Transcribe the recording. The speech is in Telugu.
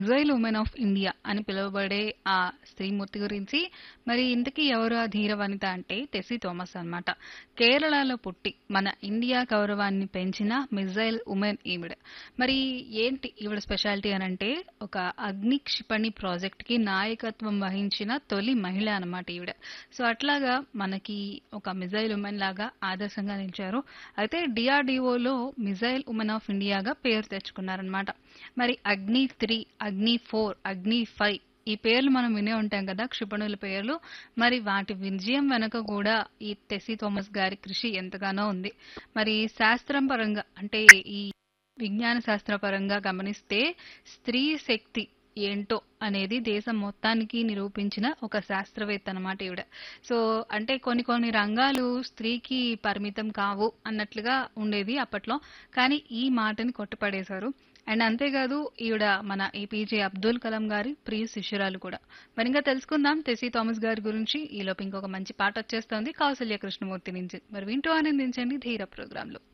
మిజైల్ ఉమెన్ ఆఫ్ ఇండియా అని పిలువబడే ఆ స్త్రీమూర్తి గురించి మరి ఇంతకీ ఎవరు ఆ ధీర వనిత అంటే టెసీ థామస్ అన్నమాట కేరళలో పుట్టి మన ఇండియా గౌరవాన్ని పెంచిన మిజైల్ ఉమెన్ ఈవిడ మరి ఏంటి ఈవిడ స్పెషాలిటీ అని అంటే ఒక అగ్ని క్షిపణి ప్రాజెక్ట్ కి నాయకత్వం వహించిన తొలి మహిళ అన్నమాట ఈవిడ సో అట్లాగా మనకి ఒక మిజైల్ ఉమెన్ లాగా ఆదర్శంగా నిలిచారు అయితే డిఆర్డిఓలో మిజైల్ ఉమెన్ ఆఫ్ ఇండియాగా పేరు తెచ్చుకున్నారనమాట మరి అగ్ని త్రీ అగ్ని ఫోర్ అగ్ని ఫైవ్ ఈ పేర్లు మనం వినే ఉంటాం కదా క్షిపణుల పేర్లు మరి వాటి విజయం వెనక కూడా ఈ టెసీ థోమస్ గారి కృషి ఎంతగానో ఉంది మరి శాస్త్రం పరంగా అంటే ఈ విజ్ఞాన శాస్త్ర పరంగా గమనిస్తే స్త్రీ శక్తి ఏంటో అనేది దేశం మొత్తానికి నిరూపించిన ఒక శాస్త్రవేత్త అన్నమాట ఈవిడ సో అంటే కొన్ని కొన్ని రంగాలు స్త్రీకి పరిమితం కావు అన్నట్లుగా ఉండేది అప్పట్లో కానీ ఈ మాటని కొట్టుపడేశారు అండ్ అంతేకాదు ఈవిడ మన ఏపీజే అబ్దుల్ కలాం గారి ప్రియ శిష్యురాలు కూడా మరి ఇంకా తెలుసుకుందాం టెసీ థామస్ గారి గురించి ఈలోపు ఇంకొక మంచి పాట వచ్చేస్తోంది కౌసల్య కృష్ణమూర్తి నుంచి మరి వింటూ ఆనందించండి ధీర ప్రోగ్రాంలో